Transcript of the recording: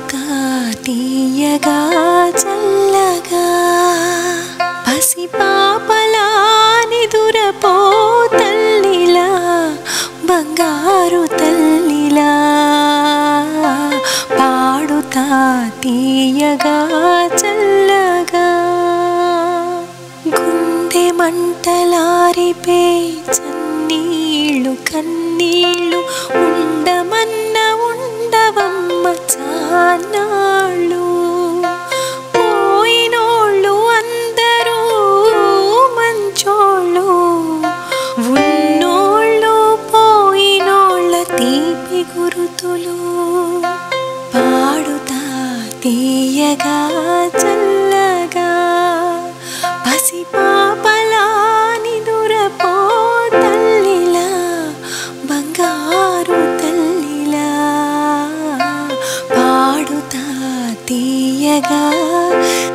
పాడుతా తీయగా చల్లగా పసి పాపలా నిదురపో తల్లిలా బంగారు తల్లిలా పాడుతా తీయగా చల్లగా గుండె మంటలారిపే చన్నీళ్ళు కన్నీళ్ళు ఉండమన్న ఉండవమ్మ చానాళ్ళు పోయినోళ్ళు అందరూ మంచోళ్ళు ఉన్నోళ్ళు పోయినోళ్ళ తీపి గురుతులు పాడుతా తీయగా చల్లగా పసి పాపలా నిదురపో తల్లిలా బంగారు తల్లిలా పాడుతా తీయగా